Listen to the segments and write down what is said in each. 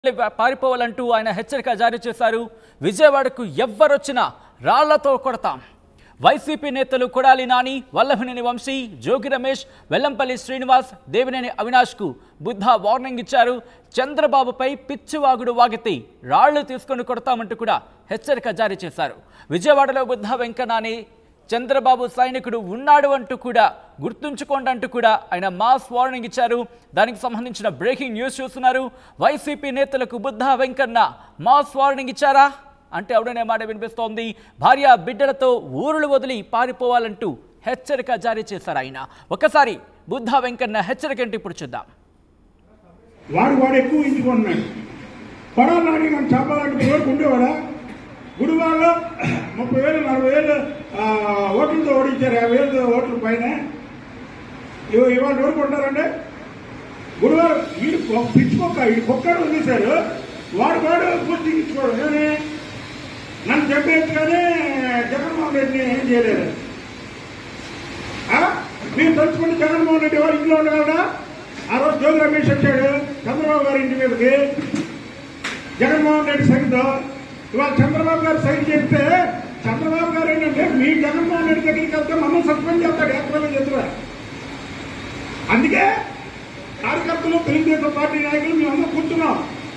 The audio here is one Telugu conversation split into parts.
పారిపోవాలంటూ ఆయన హెచ్చరిక జారీ చేశారు విజయవాడకు ఎవ్వరొచ్చినా రాళ్లతో కొడతాం వైసీపీ నేతలు కొడాలి నాని వల్లభనేని వంశీ జోగి రమేష్ వెల్లంపల్లి శ్రీనివాస్ దేవినేని అవినాష్కు బుద్ధ వార్నింగ్ ఇచ్చారు చంద్రబాబుపై పిచ్చివాగుడు వాగితే రాళ్లు తీసుకొని కొడతామంటూ కూడా హెచ్చరిక జారీ చేశారు విజయవాడలో బుద్ధ వెంకనాని చంద్రబాబు సైనికుడు ఉన్నాడు అంటూ కూడా గుర్తుంచుకోండి అంటూ కూడా ఆయన మాస్ వార్నింగ్ ఇచ్చారు దానికి సంబంధించిన బ్రేకింగ్ న్యూస్ చూస్తున్నారు వైసీపీ నేతలకు బుద్ధ వెంకన్న మాస్ వార్నింగ్ ఇచ్చారా అంటే అవుడనే మాట వినిపిస్తోంది భార్య బిడ్డలతో ఊరులు వదిలి పారిపోవాలంటూ హెచ్చరిక జారీ చేశారు ఆయన ఒకసారి బుద్ధ వెంకన్న హెచ్చరిక ఏంటి ఇప్పుడు చూద్దాం వాడు వాడు ఎక్కువ ఇంచుకుంటున్నాడు పడాలని మనం చెప్పాలంటే వరకు ఉండేవాడా గుడివాడలో ముప్పై వేలు నలభై వేలు ఆ, ఓట్లతో ఓడించారు యాభై వేలు ఓట్ల పైన ఇవ- ఇవాళ వరకు ఉంటారండి గుడివారు వీడు పిచ్చుకొక్క వీడు కుక్కడు వదిలేశారు వాడు వాడు పూర్తి ఇచ్చుకోవడం ఏమని నన్ను చెప్పేట్టుగానే జగన్మోహన్ రెడ్డిని ఏం చేయలేరు ఆ? మీరు తలుచుకుంటే జగన్మోహన్ రెడ్డి వారు ఇంట్లో ఉండగలరా ఆ రోజు జోగి రమేష్ వచ్చాడు చంద్రబాబు గారి ఇంటి మీదకి జగన్మోహన్ రెడ్డి సైన్తో ఇవాళ చంద్రబాబు గారు సైన్ చేస్తే చంద్రబాబు గారు ఏంటంటే మీ జగన్మోహన్ రెడ్డి దగ్గరికి వెళ్తే మమ్మల్ని సస్పెండ్ చేస్తాడు ఏప్రిల్ చెప్తున్నా అందుకే కార్యకర్తలు తెలుగుదేశం పార్టీ నాయకులు మేమందరం కూర్చున్నాం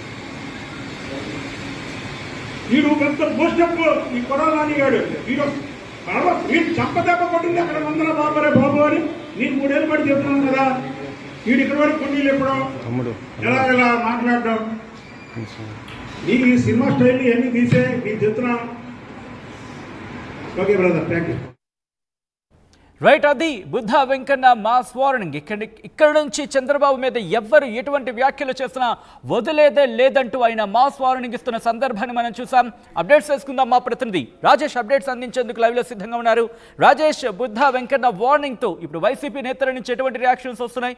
వీడు పెద్ద పోస్టప్ ఈ కొడాలని గాడు వీడు పడవ వీడు చంప దెబ్బ కొట్టింది అక్కడ వందల బాబరే బాబు అని నేను మూడేళ్ళు పడి చెప్తున్నాను కదా వీడు ఇక్కడ వరకు కొన్ని ఎప్పుడో ఎలా ఎలా మాట్లాడడం నీకు ఈ సినిమా స్టైల్ ఇవన్నీ తీసే నీకు చెప్తున్నా okay brother thank you right అది బుద్ధ వెంకన్న మాస్ వార్నింగ్ ఇక్కడ ఇక్కడ నుంచి చంద్రబాబు మీద ఎవ్వరు ఎటువంటి వ్యాఖ్యలు చేసినా వదిలేదే లేదంటూ ఆయన మాస్ వార్నింగ్ ఇస్తున్న సందర్భాన్ని మనం చూసాం అప్డేట్స్ చేసుకుందాం మా ప్రతినిధి రాజేష్ అప్డేట్స్ అందించేందుకు లైవ్ లో సిద్ధంగా ఉన్నారు రాజేష్ బుద్ధ వెంకన్న వార్నింగ్ తో ఇప్పుడు వైసీపీ నేతల నుంచి ఎటువంటి రియాక్షన్స్ వస్తున్నాయి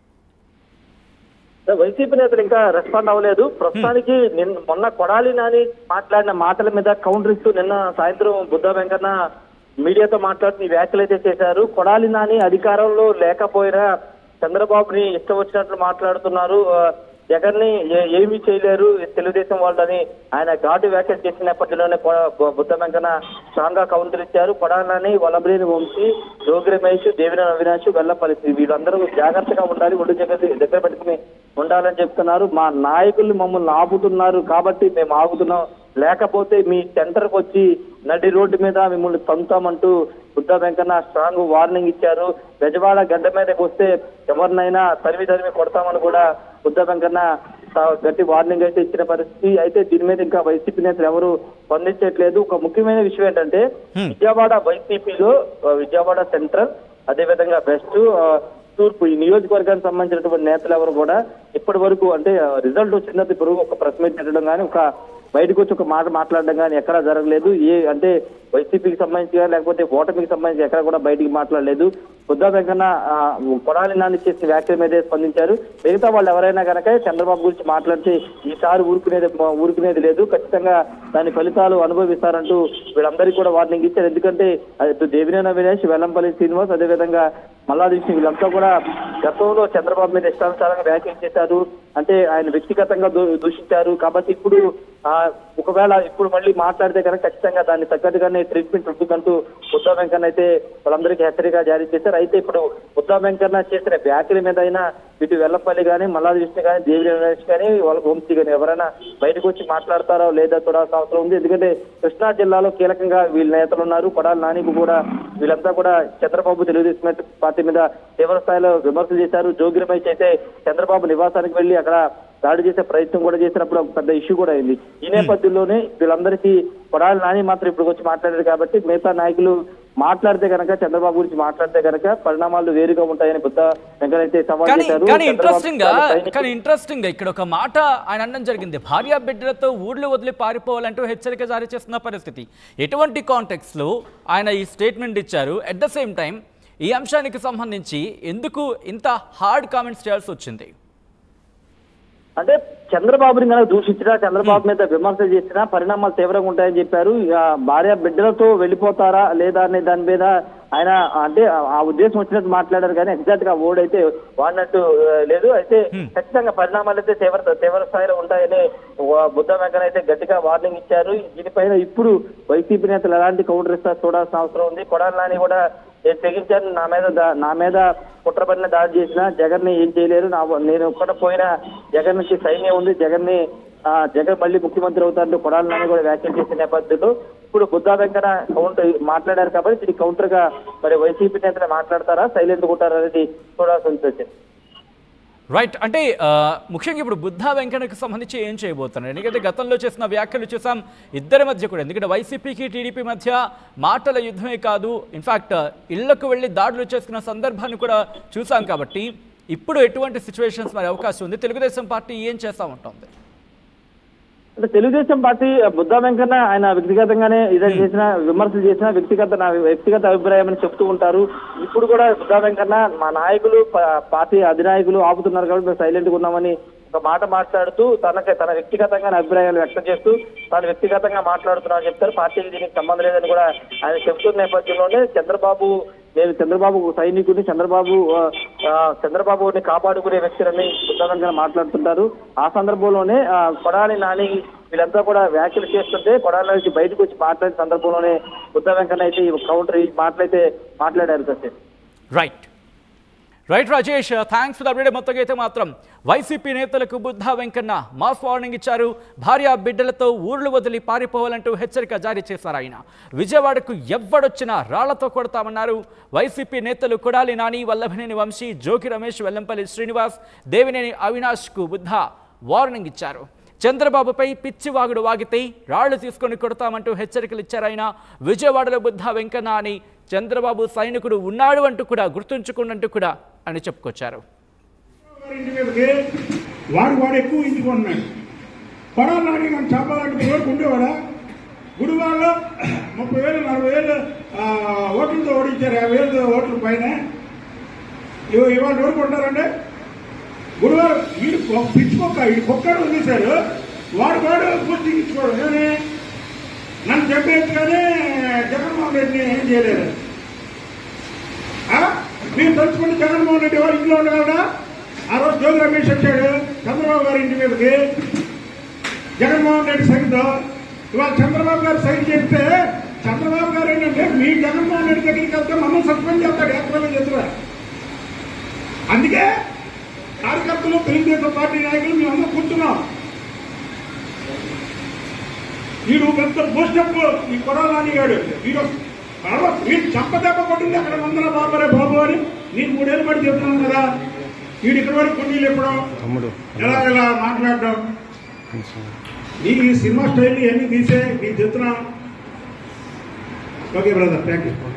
వైసీపీ నేతలు ఇంకా రెస్పాండ్ అవ్వలేదు ప్రస్తుతానికి నిన్న మొన్న కొడాలి నాని మాట్లాడిన మాటల మీద కౌంటర్ ఇస్తూ నిన్న సాయంత్రం బుద్ధ వెంకన్న మీడియాతో మాట్లాడుతూ ఈ వ్యాఖ్యలు అయితే చేశారు కొడాలి నాని అధికారంలో లేకపోయినా చంద్రబాబుని ఇష్టం వచ్చినట్లు మాట్లాడుతున్నారు ఆ, జగన్ని ఏ- ఏమీ చేయలేరు తెలుగుదేశం వాళ్ళని ఆయన ఘాటు వ్యాఖ్యలు చేసిన నేపథ్యంలోనే కొ- బు- బుద్ధ వెంకన్న స్ట్రాంగ్ గా కౌంటర్ ఇచ్చారు కొడాలని వలబ్రేని వంశీ జోగి రమేష్ దేవిన అవినాష్ వెల్లపల్లి వీళ్ళందరూ జాగ్రత్తగా ఉండాలి ఒళ్ళు జగతి దగ్గర పెట్టుకుని ఉండాలని చెప్తున్నారు మా నాయకులు మమ్మల్ని ఆపుతున్నారు కాబట్టి మేము ఆగుతున్నాం లేకపోతే మీ సెంటర్కి వచ్చి నడి రోడ్డు మీద మిమ్మల్ని తంతామంటూ బుద్ధ వెంకన్న స్ట్రాంగ్ వార్నింగ్ ఇచ్చారు బెజవాడ గడ్డ మీదకి వస్తే ఎవరినైనా తరిమి తరిమి కొడతామని కూడా బుద్ధ వెంకన్న తా- గట్టి వార్నింగ్ అయితే ఇచ్చిన పరిస్థితి అయితే దీని మీద ఇంకా వైసీపీ నేతలు ఎవరు స్పందించట్లేదు ఒక ముఖ్యమైన విషయం ఏంటంటే విజయవాడ వైసీపీలో ఆ, విజయవాడ సెంట్రల్ అదేవిధంగా వెస్ట్ ఆ, తూర్పు ఈ నియోజకవర్గానికి సంబంధించినటువంటి నేతలు ఎవరు కూడా ఇప్పటి వరకు అంటే రిజల్ట్ వచ్చిన తర్వాత ఇప్పుడు ఒక ప్రెస్ మీట్ పెట్టడం కానీ ఒక బయటకు వచ్చి ఒక మాట మాట్లాడడం కానీ ఎక్కడా జరగలేదు ఏ అంటే వైసీపీకి సంబంధించి కానీ లేకపోతే ఓటమికి సంబంధించి ఎక్కడ కూడా బయటికి మాట్లాడలేదు బుద్ధా వెంకన్న ఆ, కొడాలి నాని చేసిన వ్యాఖ్యల మీదే స్పందించారు మిగతా వాళ్ళు ఎవరైనా కనుక చంద్రబాబు గురించి మాట్లాడితే ఈసారి ఊరుకునేది ఊరుకునేది లేదు ఖచ్చితంగా దాని ఫలితాలు అనుభవిస్తారంటూ వీళ్ళందరికీ కూడా వార్నింగ్ ఇచ్చారు ఎందుకంటే అది దేవినేని అవినాష్ వెల్లంపల్లి శ్రీనివాస్ అదేవిధంగా మల్లాదృష్టి వీళ్ళంతా కూడా గతంలో చంద్రబాబు మీద ఇష్టానుసారంగా వ్యాఖ్యలు చేశారు అంటే ఆయన వ్యక్తిగతంగా దూ- దూషించారు కాబట్టి ఇప్పుడు ఆ, ఒకవేళ ఇప్పుడు మళ్ళీ మాట్లాడితే కనుక ఖచ్చితంగా దాన్ని తగ్గట్టుగానే ట్రీట్మెంట్ ఉంటుందంటూ బుద్ధా వెంకన్న అయితే వాళ్ళందరికీ హెచ్చరిక జారీ చేశారు అయితే ఇప్పుడు బుద్ధా వెంకన్న చేసిన వ్యాఖ్యల మీద అయినా ఇటు వెల్లపల్లి కానీ మల్లాదృష్టి కానీ దేవి రమేష్ కానీ వాళ్ళ వంశీ కానీ ఎవరైనా బయటకు వచ్చి మాట్లాడతారో లేదా చూడాల్సిన అవసరం ఉంది ఎందుకంటే కృష్ణా జిల్లాలో కీలకంగా వీళ్ళ నేతలు ఉన్నారు కొడాలి నానికి కూడా వీళ్ళంతా కూడా చంద్రబాబు తెలుగుదేశం పార్టీ మీద తీవ్ర స్థాయిలో విమర్శలు చేశారు జోగి రమేష్ అయితే చంద్రబాబు నివాసానికి వెళ్లి అక్కడ దాడి చేసే ప్రయత్నం కూడా చేసినప్పుడు ఒక పెద్ద ఇష్యూ కూడా అయింది ఈ నేపథ్యంలోనే వీళ్ళందరికీ కొడాలి నాని మాత్రం ఇప్పుడు వచ్చి మాట్లాడారు కాబట్టి మిగతా నాయకులు మాట్లాడితే కనుక చంద్రబాబు గురించి మాట్లాడితే కనుక పరిణామాలు వేరుగా ఉంటాయని బుద్ధ వెంకటైతే సవాల్ కానీ చేశారు కానీ చంద్రబాబు ఇంట్రెస్టింగ్ గా వాళ్ళ సైనికులు- కానీ ఇంట్రెస్టింగ్ గా ఇక్కడ ఒక మాట ఆయన అనడం జరిగింది భార్య బిడ్డలతో ఊర్లు వదిలి పారిపోవాలంటూ హెచ్చరిక జారీ చేస్తున్న పరిస్థితి ఎటువంటి కాంటెక్స్ లో ఆయన ఈ స్టేట్మెంట్ ఇచ్చారు అట్ ద సేమ్ టైం ఈ అంశానికి సంబంధించి ఎందుకు ఇంత హార్డ్ కామెంట్స్ చేయాల్సి వచ్చింది అంటే చంద్రబాబుని కనుక దూషించినా చంద్రబాబు మీద విమర్శ చేసినా పరిణామాలు తీవ్రంగా ఉంటాయని చెప్పారు ఇక భార్య బిడ్డలతో వెళ్ళిపోతారా లేదా అనే దాని మీద ఆయన అంటే ఆ ఉద్దేశం వచ్చినట్టు మాట్లాడారు కానీ ఎగ్జాక్ట్ గా ఓడ్ అయితే వాడినట్టు ఆ, లేదు అయితే ఖచ్చితంగా పరిణామాలు అయితే తీవ్ర తీవ్ర స్థాయిలో ఉంటాయని వా- బుద్ధ వెంకన్న అయితే గట్టిగా వార్నింగ్ ఇచ్చారు దీనిపైన ఇప్పుడు వైసీపీ నేతలు ఎలాంటి కౌంటర్ ఇస్తారో చూడాల్సిన అవసరం ఉంది కొడాలి నాని కూడా నేను తెగించాను నా మీద దా- నా మీద కుట్రపడిన దాడి చేసిన జగన్ ని ఏం చేయలేరు నా నేను ఒక్కడ పోయిన జగన్ కి సైన్యం ఉంది జగన్ ని ఆ, జగన్ మళ్ళీ ముఖ్యమంత్రి అవుతారంటూ కొడాలి నాని కూడా వ్యాఖ్యలు చేసిన నేపథ్యంలో ఇప్పుడు బుద్ధా వెంకట కౌంటర్ మాట్లాడారు కాబట్టి దీనికి కౌంటర్ గా మరి వైసీపీ నేతలు మాట్లాడతారా సైలెంట్ ఉంటారా అనేది చూడాల్సి ఉంటుంది రైట్ అంటే ఆ, ముఖ్యంగా ఇప్పుడు బుద్ధా వెంకన్నకు సంబంధించి ఏం చేయబోతున్నారు ఎందుకంటే గతంలో చేసిన వ్యాఖ్యలు చూసాం ఇద్దరి మధ్య కూడా ఎందుకంటే వైసీపీకి టీడీపీ మధ్య మాటల యుద్ధమే కాదు ఇన్ఫాక్ట్ ఇళ్లకు వెళ్ళి దాడులు చేసుకున్న సందర్భాన్ని కూడా చూసాం కాబట్టి ఇప్పుడు ఎటువంటి సిచ్యువేషన్స్ మరి అవకాశం ఉంది తెలుగుదేశం పార్టీ ఏం చేస్తా ఉంటుంది అంటే తెలుగుదేశం పార్టీ బుద్ధా వెంకన్న ఆయన వ్యక్తిగతంగానే ఇదే చేసిన విమర్శలు చేసిన వ్యక్తిగత నా వ్యక్తిగత అభిప్రాయం అని చెప్తూ ఉంటారు ఇప్పుడు కూడా బుద్ధా వెంకన్న మా నాయకులు ప- పార్టీ అధినాయకులు ఆపుతున్నారు కాబట్టి మేము సైలెంట్ గా ఉన్నామని ఒక మాట మాట్లాడుతూ తనకి తన వ్యక్తిగతంగా అభిప్రాయాలు వ్యక్తం చేస్తూ తాను వ్యక్తిగతంగా మాట్లాడుతున్నా చెప్తారు పార్టీకి దీనికి సంబంధం లేదని కూడా ఆయన చెప్తున్న నేపథ్యంలోనే చంద్రబాబు నేను చంద్రబాబు సైనికుడిని చంద్రబాబు ఆ, ఆ, చంద్రబాబుని కాపాడుకునే వ్యక్తులని ఉత్తరంగా మాట్లాడుతుంటారు ఆ సందర్భంలోనే ఆ, కొడాలి నాని వీళ్ళంతా కూడా వ్యాఖ్యలు చేస్తుంటే కొడాలి నుంచి బయటకు వచ్చి మాట్లాడిన సందర్భంలోనే బుద్ధ వెంకన్న అయితే ఈ కౌంటర్ ఈ మాటలైతే మాట్లాడారు Satyam right right Rajesh thanks for update మొత్తంగా అయితే మాత్రం వైసీపీ నేతలకు బుద్ధా వెంకన్న మాస్ వార్నింగ్ ఇచ్చారు భార్య బిడ్డలతో ఊర్లు వదిలి పారిపోవాలంటూ హెచ్చరిక జారీ చేశారు ఆయన విజయవాడకు ఎవ్వడొచ్చినా రాళ్లతో కొడతామన్నారు వైసీపీ నేతలు కొడాలి నాని వల్లభనేని వంశీ జోకి రమేష్ వెల్లంపల్లి శ్రీనివాస్ దేవినేని అవినాష్కు బుద్ధ వార్నింగ్ ఇచ్చారు చంద్రబాబుపై పిచ్చి వాగుడు వాగితే రాళ్లు తీసుకొని కొడతామంటూ హెచ్చరికలు ఇచ్చారు ఆయన విజయవాడలో బుద్ధ వెంకన్న అని చంద్రబాబు సైనికుడు ఉన్నాడు అంటూ కూడా గుర్తుంచుకున్నట్టు కూడా అని చెప్పుకొచ్చారు గారి ఇంటి మీదకి వాడు వాడు ఎక్కువ ఇంచుకున్నాడు పడాలి నాని కానీ చెప్పాలంటే వరకు ఉండేవాడా గుడివాళ్ళు ముప్పై వేలు నలభై వేలు ఆ, ఓట్లతో ఓడించారు యాభై వేలు ఓట్ల పైన ఇవ- ఇవాళ వరకు ఉంటారంటే గుడివారు వీడు ఒక పిచ్చుకొక్క వీడు కుక్కడు వదిలేశారు వాడు వాడు పోస్టింగ్ ఇచ్చుకోవడం ఏమని నన్ను చెప్పేట్టుగానే జగన్మోహన్ రెడ్డిని ఏం చేయలేదు ఆ? మీరు తలుచుకుంటే జగన్మోహన్ రెడ్డి వారి ఇంట్లో ఉండగలరా ఆ రోజు జోగి రమేష్ వచ్చాడు చంద్రబాబు గారి ఇంటి మీదకి జగన్మోహన్ రెడ్డి సైన్తో ఇవాళ చంద్రబాబు గారు సైన్ చేస్తే చంద్రబాబు గారు ఏంటంటే మీ జగన్మోహన్ రెడ్డి దగ్గరికి వెళ్తే మమ్మల్ని సస్పెండ్ చేస్తాడు ఏప్రిల్ చేతురా అందుకే కార్యకర్తలు తెలుగుదేశం పార్టీ నాయకులు మేమందరం కూర్చున్నాం వీడు పెద్ద పోస్టప్ ఈ కొడాలని గాడు వీడు పర్వ వీడు చంప దెబ్బ కొట్టింది అక్కడ వందల బాబరే బాబు అని నేను మూడేళ్ళు పడి చెప్తున్నాను కదా వీడు ఇక్కడ వరకు కొన్ని చెప్పడం ఎలా ఎలా మాట్లాడడం నీకు ఈ సినిమా స్టైల్ ఇవన్నీ తీసే నీకు చెప్తున్నా ఓకే బ్రదర్ థ్యాంక్ యూ